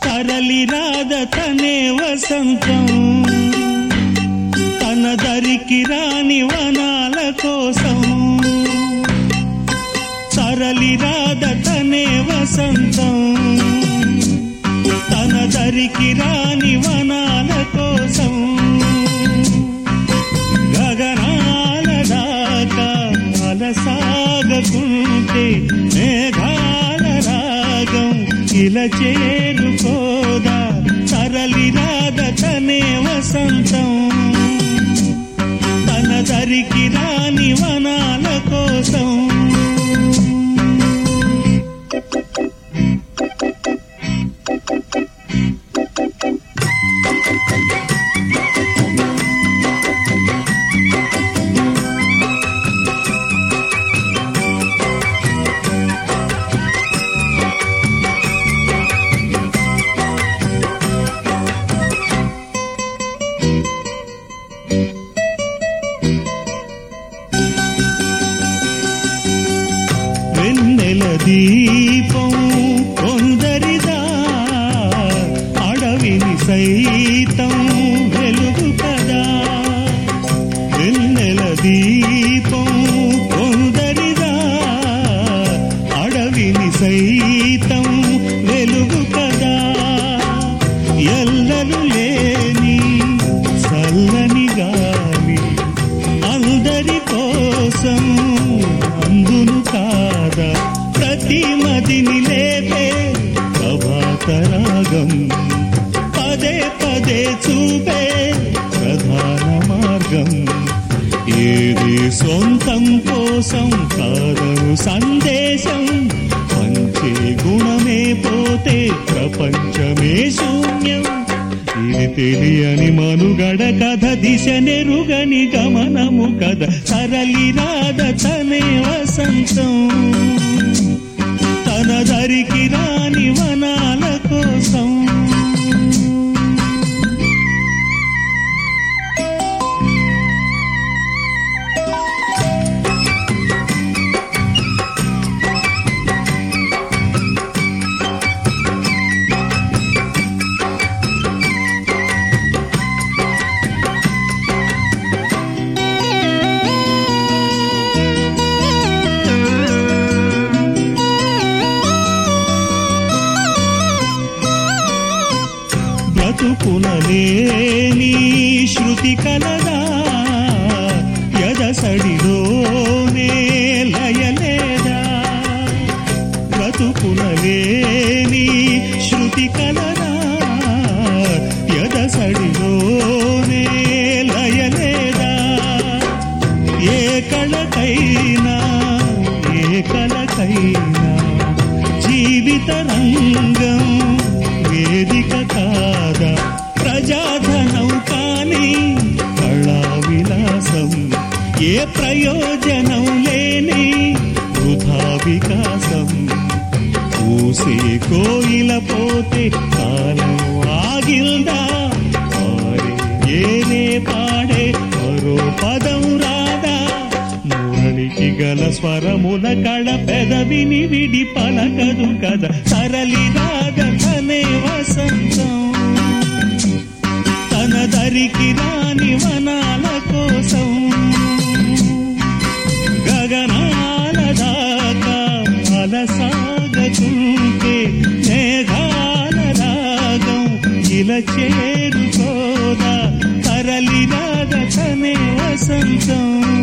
తరలి రాద తనే వసంతం తన దరికి రాని వనాల కోసం తరలి రాద తనే వసంతం తన దరికి రాని వనాల కోసం గగనాల దాకా అలసాగకుంటే మేఘాల రాగం ఇలా చేరుకోదా తరలి రాద తనే వసంతం తన దరికి రాని వనాల కోసం వెన్నెల దీపం కొందరిదా అడవిని సైతం వెలుగు కదా వెన్నెల దీపం కొందరిదా అడవిని సైతం వెలుగు కదా ఎల్లలు లేని చల్లని గాలి అందరి కోసం అందును కాదా ప్రతి మదిని లేపే ప్రభాత రాగం పదే పదే చూపే ప్రధాన మార్గం ఏది సొంతం కోసం కాదను సందేశం పంచే గుణమే పోతే ప్రపంచమే శూన్యం ఇది తెలియని మనుగడ కథ దిశ నెరుగని గమనము కథ సరళి రాధ తనే వసంతం తన దరికి రాని వనాల కోసం బ్రతుకునలేని శృతి కలదా ఎదసడిలోనే లయలేదా బ్రతుకునలేని శృతి కలదా ఎదసడిలోనే లయలేదా ఏ కళకైనా ఏ కళకైనా జీవిత రంగం వేదిక కాదా ప్రజాధనం కానీ కళా విలాసం ఏ ప్రయోజనం లేని వృధా వికాసం ఊసే కోయిల పోతే కాలం ఆగిల్దా పాడే ఏనే పాడే మరో పదం రాదా మురళికి గల స్వరముల కళ పెదవిని విడి పలకదు కదా సరళి రాగనే వసంతం తన దరికి రాని వనాల కోసం గగనాల దాకా అలసాగకుంటే మేఘాల రాగం ఇలా చేరుకోదా తరలి రాగ తనే వసంతం